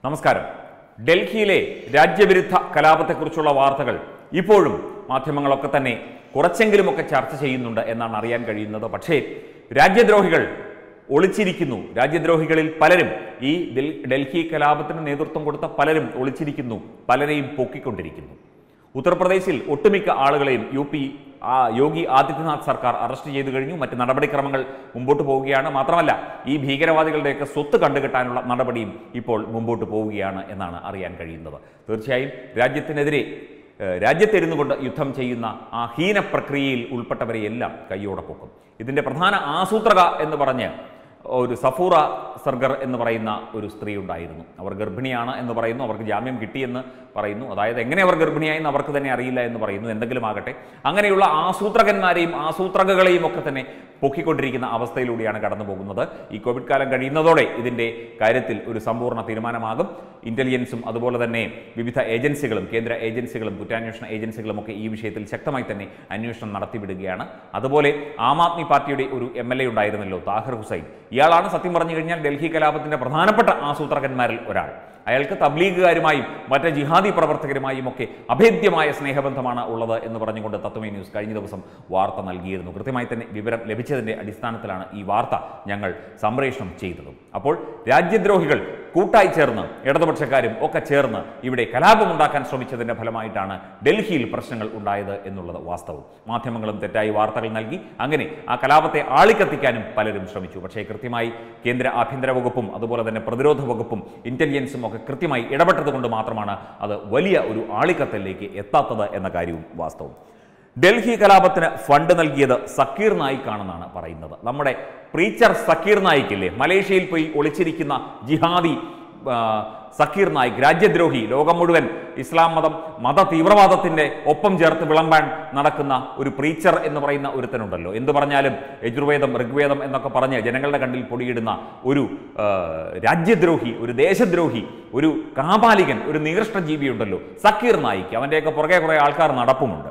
നമസ്കാരം ഡൽഹിയിലെ രാജ്യവിരുദ്ധ കലാപത്തെക്കുറിച്ചുള്ള വാർത്തകൾ ഇപ്പോഴും മാധ്യമങ്ങളൊക്കെ തന്നെ കുറച്ചെങ്കിലുമൊക്കെ ചർച്ച ചെയ്യുന്നുണ്ട് എന്നാണ് അറിയാൻ കഴിയുന്നത് പക്ഷേ രാജ്യദ്രോഹികൾ ഒളിച്ചിരിക്കുന്നു രാജ്യദ്രോഹികളിൽ പലരും ഈ ഡൽ- ഡൽഹി കലാപത്തിന് നേതൃത്വം കൊടുത്ത പലരും ഒളിച്ചിരിക്കുന്നു പലരെയും പൊക്കിക്കൊണ്ടിരിക്കുന്നു ഉത്തർപ്രദേശിൽ ഒട്ടുമിക്ക ആളുകളെയും യു പി ആ യോഗി ആദിത്യനാഥ് സർക്കാർ അറസ്റ്റ് ചെയ്തു കഴിഞ്ഞു മറ്റ് നടപടിക്രമങ്ങൾ മുമ്പോട്ട് പോവുകയാണ് മാത്രമല്ല ഈ ഭീകരവാദികളുടെയൊക്കെ സ്വത്ത് കണ്ടുകെട്ടാനുള്ള നടപടിയും ഇപ്പോൾ മുമ്പോട്ട് പോവുകയാണ് എന്നാണ് അറിയാൻ കഴിയുന്നത് തീർച്ചയായും രാജ്യത്തിനെതിരെ ഏഹ്, രാജ്യത്തിരുന്നു കൊണ്ട് യുദ്ധം ചെയ്യുന്ന ആ ഹീന പ്രക്രിയയിൽ ഉൾപ്പെട്ടവരെയെല്ലാം കയ്യോടെ പൊക്കും ഇതിൻ്റെ പ്രധാന ആസൂത്രക എന്ന് പറഞ്ഞ് ഒരു സഫൂറ സർഗർ എന്ന് പറയുന്ന ഒരു സ്ത്രീ ഉണ്ടായിരുന്നു അവർ ഗർഭിണിയാണ് എന്ന് പറയുന്നു അവർക്ക് ജാമ്യം കിട്ടിയെന്ന് പറയുന്നു അതായത് എങ്ങനെ അവർ ഗർഭിണിയായെന്ന് അവർക്ക് തന്നെ അറിയില്ല എന്ന് പറയുന്നു എന്തെങ്കിലും ആകട്ടെ അങ്ങനെയുള്ള ആസൂത്രകന്മാരെയും ആസൂത്രകകളെയും ഒക്കെ തന്നെ പൊക്കിക്കൊണ്ടിരിക്കുന്ന അവസ്ഥയിലൂടെയാണ് കടന്നു പോകുന്നത് ഈ കോവിഡ് കാലം കഴിയുന്നതോടെ ഇതിൻ്റെ കാര്യത്തിൽ ഒരു സമ്പൂർണ്ണ തീരുമാനമാകും ഇന്റലിജൻസും അതുപോലെ തന്നെ വിവിധ ഏജൻസികളും കേന്ദ്ര ഏജൻസികളും കുറ്റാന്വേഷണ ഏജൻസികളും ഒക്കെ ഈ വിഷയത്തിൽ ശക്തമായി തന്നെ അന്വേഷണം നടത്തിവിടുകയാണ് അതുപോലെ ആം ആദ്മി പാർട്ടിയുടെ ഒരു എം എൽ എ ഉണ്ടായിരുന്നല്ലോ താഹിർ ഹുസൈൻ ഇയാളാണ് സത്യം പറഞ്ഞു കഴിഞ്ഞാൽ ഡൽഹി കലാപത്തിന്റെ പ്രധാനപ്പെട്ട ആസൂത്രകന്മാരിൽ ഒരാൾ അയാൾക്ക് തബ്ലീഗുകാരുമായും മറ്റ് ജിഹാദി പ്രവർത്തകരുമായും ഒക്കെ അഭേദ്യമായ സ്നേഹബന്ധമാണ് ഉള്ളത് എന്ന് പറഞ്ഞുകൊണ്ട് തത്വമേ ന്യൂസ് കഴിഞ്ഞ ദിവസം വാർത്ത നൽകിയിരുന്നു കൃത്യമായി തന്നെ വിവരം ലഭിച്ചതിന്റെ അടിസ്ഥാനത്തിലാണ് ഈ വാർത്ത ഞങ്ങൾ സംപ്രേഷണം ചെയ്തതും അപ്പോൾ രാജ്യദ്രോഹികൾ കൂട്ടായി ചേർന്ന് ഇടതുപക്ഷക്കാരും ഒക്കെ ചേർന്ന് ഇവിടെ കലാപമുണ്ടാക്കാൻ ശ്രമിച്ചതിന്റെ ഫലമായിട്ടാണ് ഡൽഹിയിൽ പ്രശ്നങ്ങൾ ഉണ്ടായത് എന്നുള്ളത് വാസ്തവം മാധ്യമങ്ങളും തെറ്റായി വാർത്തകൾ നൽകി അങ്ങനെ ആ കലാപത്തെ ആളിക്കത്തിക്കാനും പലരും ശ്രമിച്ചു പക്ഷേ കൃത്യമായി കേന്ദ്ര ആഭ്യന്തര വകുപ്പും അതുപോലെ തന്നെ പ്രതിരോധ വകുപ്പും ഇന്റലിജൻസും ഒക്കെ കൃത്യമായി ഇടപെട്ടത് കൊണ്ട് മാത്രമാണ് അത് വലിയ ഒരു ആളിക്കത്തലിലേക്ക് എത്താത്തത് എന്ന കാര്യവും വാസ്തവം ഡൽഹി കലാപത്തിന് ഫണ്ട് നൽകിയത് സക്കീർ നായിക്കാണെന്നാണ് പറയുന്നത് നമ്മുടെ പ്രീച്ചർ സക്കീർ നായിക്കില്ലേ മലേഷ്യയിൽ പോയി ഒളിച്ചിരിക്കുന്ന ജിഹാദി ആ, സക്കീർ നായിക് രാജ്യദ്രോഹി ലോകം മുഴുവൻ ഇസ്ലാം മതം മത തീവ്രവാദത്തിന്റെ ഒപ്പം ചേർത്ത് വിളമ്പാൻ നടക്കുന്ന ഒരു പ്രീച്ചർ എന്ന് പറയുന്ന ഒരുത്തനുണ്ടല്ലോ എന്ത് പറഞ്ഞാലും യജുർവേദം ഋഗ്വേദം എന്നൊക്കെ പറഞ്ഞ് ജനങ്ങളുടെ കണ്ണിൽ പൊടിയിടുന്ന ഒരു ആ, രാജ്യദ്രോഹി ഒരു ദേശദ്രോഹി ഒരു കാപാലികൻ ഒരു നികൃഷ്ട ജീവിയുണ്ടല്ലോ സക്കീർ നായിക്ക് അവൻ്റെയൊക്കെ പുറകെ കുറേ ആൾക്കാർ നടപ്പുമുണ്ട്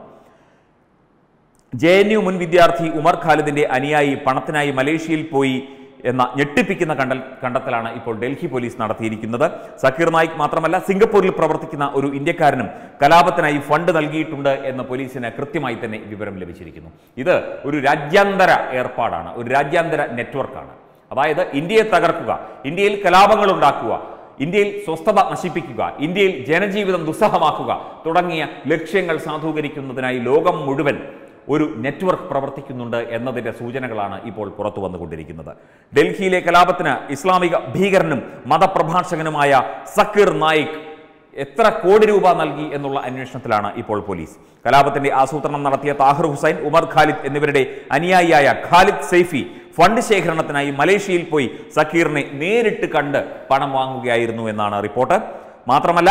ജെ എൻ യു മുൻ വിദ്യാർത്ഥി ഉമർ ഖാലിദിന്റെ അനുയായി പണത്തിനായി മലേഷ്യയിൽ പോയി എന്ന ഞെട്ടിപ്പിക്കുന്ന കണ്ടൽ കണ്ടെത്തലാണ് ഇപ്പോൾ ഡൽഹി പോലീസ് നടത്തിയിരിക്കുന്നത് സക്കീർ നായിക് മാത്രമല്ല സിംഗപ്പൂരിൽ പ്രവർത്തിക്കുന്ന ഒരു ഇന്ത്യക്കാരനും കലാപത്തിനായി ഫണ്ട് നൽകിയിട്ടുണ്ട് എന്ന് പോലീസിന് കൃത്യമായി തന്നെ വിവരം ലഭിച്ചിരിക്കുന്നു ഇത് ഒരു രാജ്യാന്തര ഏർപ്പാടാണ് ഒരു രാജ്യാന്തര നെറ്റ്വർക്കാണ് അതായത് ഇന്ത്യയെ തകർക്കുക ഇന്ത്യയിൽ കലാപങ്ങൾ ഉണ്ടാക്കുക ഇന്ത്യയിൽ സ്വസ്ഥത നശിപ്പിക്കുക ഇന്ത്യയിൽ ജനജീവിതം ദുസ്സഹമാക്കുക തുടങ്ങിയ ലക്ഷ്യങ്ങൾ സാധൂകരിക്കുന്നതിനായി ലോകം മുഴുവൻ ഒരു നെറ്റ്വർക്ക് പ്രവർത്തിക്കുന്നുണ്ട് എന്നതിന്റെ സൂചനകളാണ് ഇപ്പോൾ പുറത്തു വന്നുകൊണ്ടിരിക്കുന്നത് ഡൽഹിയിലെ കലാപത്തിന് ഇസ്ലാമിക ഭീകരനും മതപ്രഭാഷകനുമായ സക്കീർ നായിക് എത്ര കോടി രൂപ നൽകി എന്നുള്ള അന്വേഷണത്തിലാണ് ഇപ്പോൾ പോലീസ് കലാപത്തിന്റെ ആസൂത്രണം നടത്തിയ താഹിർ ഹുസൈൻ ഉമർ ഖാലിദ് എന്നിവരുടെ അനുയായിയായ ഖാലിദ് സൈഫി ഫണ്ട് ശേഖരണത്തിനായി മലേഷ്യയിൽ പോയി സക്കീറിനെ നേരിട്ട് കണ്ട് പണം വാങ്ങുകയായിരുന്നു എന്നാണ് റിപ്പോർട്ട് മാത്രമല്ല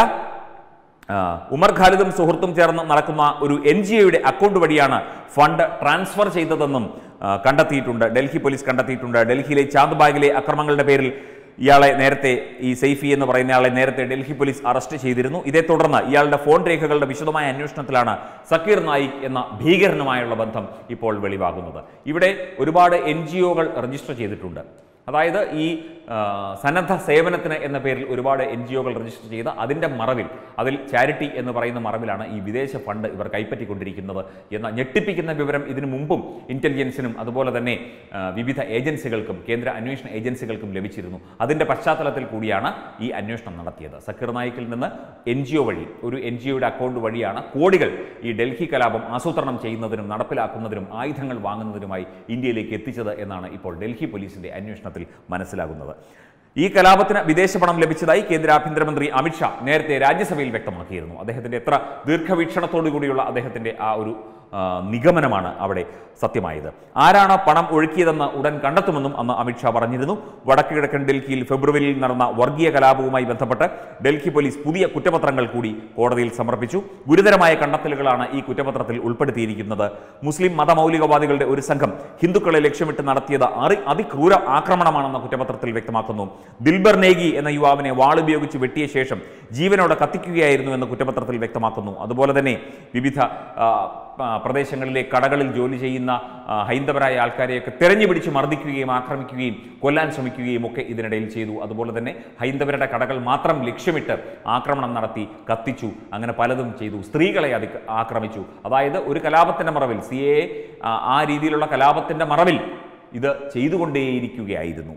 ആ, ഉമർ ഖാലിദും സുഹൃത്തും ചേർന്ന് നടക്കുന്ന ഒരു എൻ ജി ഒയുടെ അക്കൗണ്ട് വഴിയാണ് ഫണ്ട് ട്രാൻസ്ഫർ ചെയ്തതെന്നും ആ, കണ്ടെത്തിയിട്ടുണ്ട് ഡൽഹി പോലീസ് കണ്ടെത്തിയിട്ടുണ്ട് ഡൽഹിയിലെ ചാന്ദ്ബാഗിലെ അക്രമങ്ങളുടെ പേരിൽ ഇയാളെ നേരത്തെ ഈ സൈഫി എന്ന് പറയുന്ന ആളെ നേരത്തെ ഡൽഹി പോലീസ് അറസ്റ്റ് ചെയ്തിരുന്നു ഇതേ തുടർന്ന് ഇയാളുടെ ഫോൺ രേഖകളുടെ വിശദമായ അന്വേഷണത്തിലാണ് സക്കീർ നായിക് എന്ന ഭീകരനുമായുള്ള ബന്ധം ഇപ്പോൾ വെളിവാകുന്നത് ഇവിടെ ഒരുപാട് എൻ ജി ഒകൾ രജിസ്റ്റർ ചെയ്തിട്ടുണ്ട് അതായത് ഈ ആ, സന്നദ്ധ സേവനത്തിന് എന്ന പേരിൽ ഒരുപാട് എൻ ജി ഒകൾ രജിസ്റ്റർ ചെയ്ത് അതിൻ്റെ മറവിൽ അതിൽ ചാരിറ്റി എന്ന് പറയുന്ന മറവിലാണ് ഈ വിദേശ ഫണ്ട് ഇവർ കൈപ്പറ്റിക്കൊണ്ടിരിക്കുന്നത് എന്ന ഞെട്ടിപ്പിക്കുന്ന വിവരം ഇതിനു മുമ്പും ഇന്റലിജൻസിനും അതുപോലെ തന്നെ ആ, വിവിധ ഏജൻസികൾക്കും കേന്ദ്ര അന്വേഷണ ഏജൻസികൾക്കും ലഭിച്ചിരുന്നു അതിൻ്റെ പശ്ചാത്തലത്തിൽ കൂടിയാണ് ഈ അന്വേഷണം നടത്തിയത് സക്കീർ നായിക്കിൽ നിന്ന് എൻ ജി ഒ വഴി ഒരു എൻ ജി ഒയുടെ അക്കൗണ്ട് വഴിയാണ് കോടികൾ ഈ ഡൽഹി കലാപം ആസൂത്രണം ചെയ്യുന്നതിനും നടപ്പിലാക്കുന്നതിനും ആയുധങ്ങൾ വാങ്ങുന്നതിനുമായി ഇന്ത്യയിലേക്ക് എത്തിച്ചത് എന്നാണ് ഇപ്പോൾ ഡൽഹി പോലീസിന്റെ അന്വേഷണത്തിൽ മനസ്സിലാകുന്നത് ഈ കലാപത്തിന് വിദേശ പണം ലഭിച്ചതായി കേന്ദ്ര ആഭ്യന്തരമന്ത്രി അമിത്ഷാ നേരത്തെ രാജ്യസഭയിൽ വ്യക്തമാക്കിയിരുന്നു അദ്ദേഹത്തിന്റെ എത്ര ദീർഘവീക്ഷണത്തോടു കൂടിയുള്ള അദ്ദേഹത്തിന്റെ ആ ഒരു ആ, നിഗമനമാണ് അവിടെ സത്യമായത് ആരാണ് പണം ഒഴുക്കിയതെന്ന് ഉടൻ കണ്ടെത്തുമെന്നും അന്ന് അമിത്ഷാ പറഞ്ഞിരുന്നു വടക്ക് കിഴക്കൻ ഡൽഹിയിൽ ഫെബ്രുവരിയിൽ നടന്ന വർഗീയ കലാപവുമായി ബന്ധപ്പെട്ട് ഡൽഹി പോലീസ് പുതിയ കുറ്റപത്രങ്ങൾ കൂടി കോടതിയിൽ സമർപ്പിച്ചു ഗുരുതരമായ കണ്ടെത്തലുകളാണ് ഈ കുറ്റപത്രത്തിൽ ഉൾപ്പെടുത്തിയിരിക്കുന്നത് മുസ്ലിം മതമൗലികവാദികളുടെ ഒരു സംഘം ഹിന്ദുക്കളെ ലക്ഷ്യമിട്ട് നടത്തിയത് അറി അതിക്രൂര ആക്രമണമാണെന്ന കുറ്റപത്രത്തിൽ വ്യക്തമാക്കുന്നു ദിൽബർ നേഗി എന്ന യുവാവിനെ വാളുപയോഗിച്ച് വെട്ടിയ ശേഷം ജീവനോടെ കത്തിക്കുകയായിരുന്നു എന്ന് കുറ്റപത്രത്തിൽ വ്യക്തമാക്കുന്നു അതുപോലെ തന്നെ വിവിധ ആ, ആ, പ്രദേശങ്ങളിലെ കടകളിൽ ജോലി ചെയ്യുന്ന ആ, ഹൈന്ദവരായ ആൾക്കാരെയൊക്കെ തെരഞ്ഞു പിടിച്ച് മർദ്ദിക്കുകയും ആക്രമിക്കുകയും കൊല്ലാൻ ശ്രമിക്കുകയും ഒക്കെ ഇതിനിടയിൽ ചെയ്തു അതുപോലെ തന്നെ ഹൈന്ദവരുടെ കടകൾ മാത്രം ലക്ഷ്യമിട്ട് ആക്രമണം നടത്തി കത്തിച്ചു അങ്ങനെ പലതും ചെയ്തു സ്ത്രീകളെ അതി ആക്രമിച്ചു അതായത് ഒരു കലാപത്തിന്റെ മറവിൽ സി എ ആ രീതിയിലുള്ള കലാപത്തിന്റെ മറവിൽ ഇത് ചെയ്തുകൊണ്ടേയിരിക്കുകയായിരുന്നു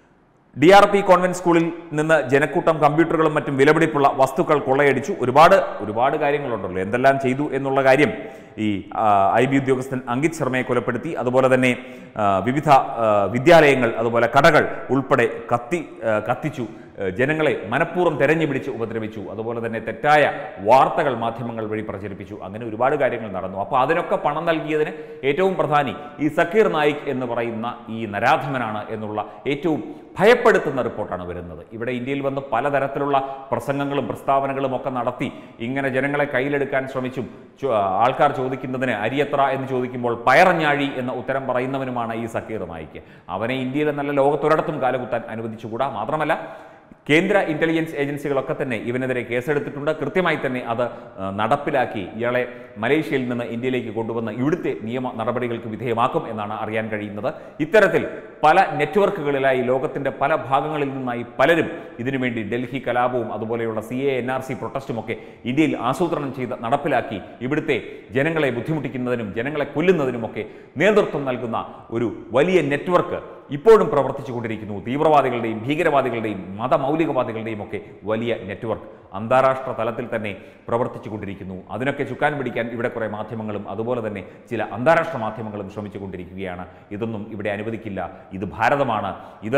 ഡി ആർ പി കോൺവെന്റ് സ്കൂളിൽ നിന്ന് ജനക്കൂട്ടം കമ്പ്യൂട്ടറുകളും മറ്റും വിലപിടിപ്പുള്ള വസ്തുക്കൾ കൊള്ളയടിച്ചു ഒരുപാട് ഒരുപാട് കാര്യങ്ങളുണ്ടല്ലോ എന്തെല്ലാം ചെയ്തു എന്നുള്ള കാര്യം ഈ ഐ ബി ഉദ്യോഗസ്ഥൻ അങ്കിത് ശർമ്മയെ കൊലപ്പെടുത്തി അതുപോലെ തന്നെ ആ, വിവിധ ആ, വിദ്യാലയങ്ങൾ അതുപോലെ കടകൾ ഉൾപ്പെടെ കത്തി ആ, കത്തിച്ചു ആ, ജനങ്ങളെ മനഃപൂർവ്വം തെരഞ്ഞു പിടിച്ച് ഉപദ്രവിച്ചു അതുപോലെ തന്നെ തെറ്റായ വാർത്തകൾ മാധ്യമങ്ങൾ വഴി പ്രചരിപ്പിച്ചു അങ്ങനെ ഒരുപാട് കാര്യങ്ങൾ നടന്നു അപ്പോൾ അതിനൊക്കെ പണം നൽകിയതിന് ഏറ്റവും പ്രധാനി ഈ സക്കീർ നായിക് എന്ന് പറയുന്ന ഈ നരാധമനാണ് എന്നുള്ള ഏറ്റവും ഭയപ്പെടുത്തുന്ന റിപ്പോർട്ടാണ് വരുന്നത് ഇവിടെ ഇന്ത്യയിൽ വന്ന് പലതരത്തിലുള്ള പ്രസംഗങ്ങളും പ്രസ്താവനകളും ഒക്കെ നടത്തി ഇങ്ങനെ ജനങ്ങളെ കയ്യിലെടുക്കാൻ ശ്രമിച്ചും ചോ- ആൾക്കാർ ചോദിക്കുന്നതിന് അരിയത്ര എന്ന് ചോദിക്കുമ്പോൾ പയറഞ്ഞാഴി എന്ന ഉത്തരം പറയുന്നവനുമാണ് ഈ സക്കീർ നായിക്ക് അവനെ ഇന്ത്യയിൽ എന്നല്ല ലോകത്തൊരിടത്തും കാലുകുത്താൻ അനുവദിച്ചുകൂടാ മാത്രമല്ല കേന്ദ്ര ഇന്റലിജൻസ് ഏജൻസികളൊക്കെ തന്നെ ഇവനെതിരെ കേസെടുത്തിട്ടുണ്ട് കൃത്യമായി തന്നെ അത് ആ, നടപ്പിലാക്കി ഇയാളെ മലേഷ്യയിൽ നിന്ന് ഇന്ത്യയിലേക്ക് കൊണ്ടുവന്ന് ഇവിടുത്തെ നിയമ നടപടികൾക്ക് വിധേയമാക്കും എന്നാണ് അറിയാൻ കഴിയുന്നത് ഇത്തരത്തിൽ പല നെറ്റ്വർക്കുകളിലായി ലോകത്തിന്റെ പല ഭാഗങ്ങളിൽ നിന്നായി പലരും ഇതിനുവേണ്ടി ഡൽഹി കലാപവും അതുപോലെയുള്ള C A N R C പ്രൊട്ടസ്റ്റും ഒക്കെ ഇന്ത്യയിൽ ആസൂത്രണം ചെയ്ത് നടപ്പിലാക്കി ഇവിടുത്തെ ജനങ്ങളെ ബുദ്ധിമുട്ടിക്കുന്നതിനും ജനങ്ങളെ കൊല്ലുന്നതിനുമൊക്കെ നേതൃത്വം നൽകുന്ന ഒരു വലിയ നെറ്റ്വർക്ക് ഇപ്പോഴും പ്രവർത്തിച്ചുകൊണ്ടിരിക്കുന്നു തീവ്രവാദികളുടെയും ഭീകരവാദികളുടെയും മതമൗലികവാദികളുടെയും ഒക്കെ വലിയ നെറ്റ്വർക്ക് അന്താരാഷ്ട്ര തലത്തിൽ തന്നെ പ്രവർത്തിച്ചുകൊണ്ടിരിക്കുന്നു അതിനൊക്കെ ചുക്കാൻ പിടിക്കാൻ ഇവിടെ കുറേ മാധ്യമങ്ങളും അതുപോലെ തന്നെ ചില അന്താരാഷ്ട്ര മാധ്യമങ്ങളും ശ്രമിച്ചുകൊണ്ടിരിക്കുകയാണ് ഇതൊന്നും ഇവിടെ അനുവദിക്കില്ല ഇത് ഭാരതമാണ് ഇത്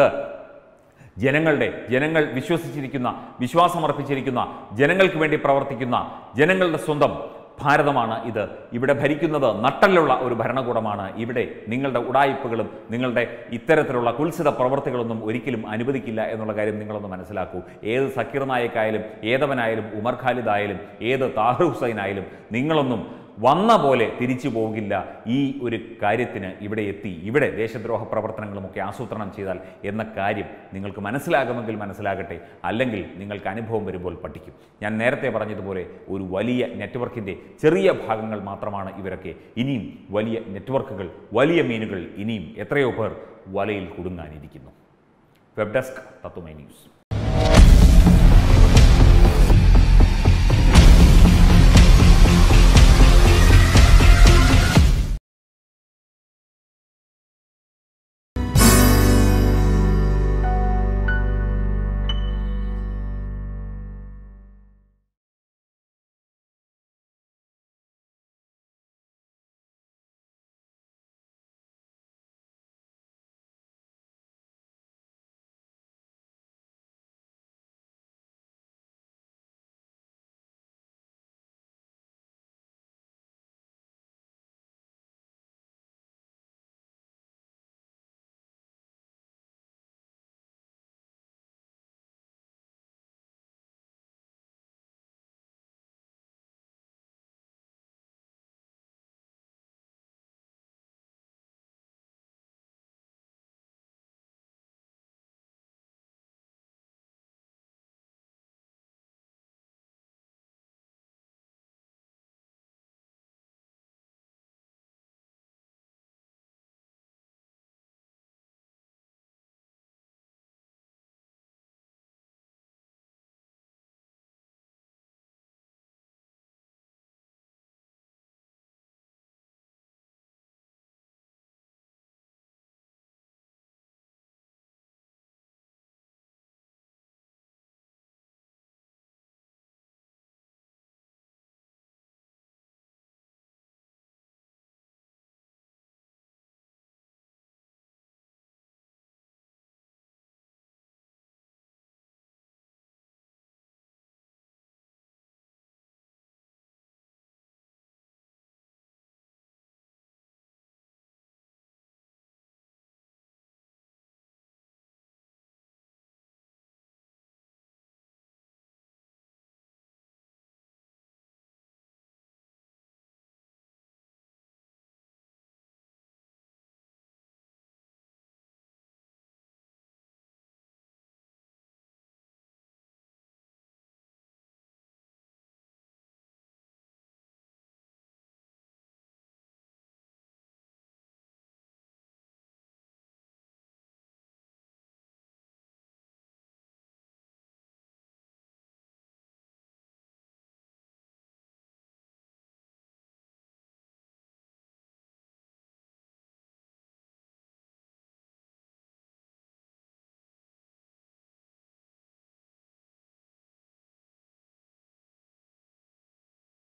ജനങ്ങളുടെ ജനങ്ങൾ വിശ്വസിച്ചിരിക്കുന്ന വിശ്വാസമർപ്പിച്ചിരിക്കുന്ന ജനങ്ങൾക്ക് വേണ്ടി പ്രവർത്തിക്കുന്ന ജനങ്ങളുടെ സ്വന്തം ഭാരതമാണ് ഇത് ഇവിടെ ഭരിക്കുന്നത് നട്ടലുള്ള ഒരു ഭരണകൂടമാണ് ഇവിടെ നിങ്ങളുടെ ഉടായിപ്പുകളും നിങ്ങളുടെ ഇത്തരത്തിലുള്ള കുൽസിത പ്രവർത്തികളൊന്നും ഒരിക്കലും അനുവദിക്കില്ല എന്നുള്ള കാര്യം നിങ്ങളൊന്ന് മനസ്സിലാക്കൂ ഏത് സക്കീർ നായക്കായാലും ഏതവനായാലും ഉമർ ഖാലിദ് ആയാലും ഏത് താഹിർ ഹുസൈൻ ആയാലും നിങ്ങളൊന്നും വന്ന പോലെ തിരിച്ചു പോകില്ല ഈ ഒരു കാര്യത്തിന് ഇവിടെ എത്തി ഇവിടെ ദേശദ്രോഹ പ്രവർത്തനങ്ങളുമൊക്കെ ആസൂത്രണം ചെയ്താൽ എന്ന കാര്യം നിങ്ങൾക്ക് മനസ്സിലാകുമെങ്കിൽ മനസ്സിലാകട്ടെ അല്ലെങ്കിൽ നിങ്ങൾക്ക് അനുഭവം വരുമ്പോൾ പഠിക്കും ഞാൻ നേരത്തെ പറഞ്ഞതുപോലെ ഒരു വലിയ നെറ്റ്വർക്കിൻ്റെ ചെറിയ ഭാഗങ്ങൾ മാത്രമാണ് ഇവരൊക്കെ ഇനിയും വലിയ നെറ്റ്വർക്കുകൾ വലിയ മീനുകൾ ഇനിയും എത്രയോ പേർ വലയിൽ കുടുങ്ങാനിരിക്കുന്നു വെബ് ഡെസ്ക് തത്വമൈ ന്യൂസ്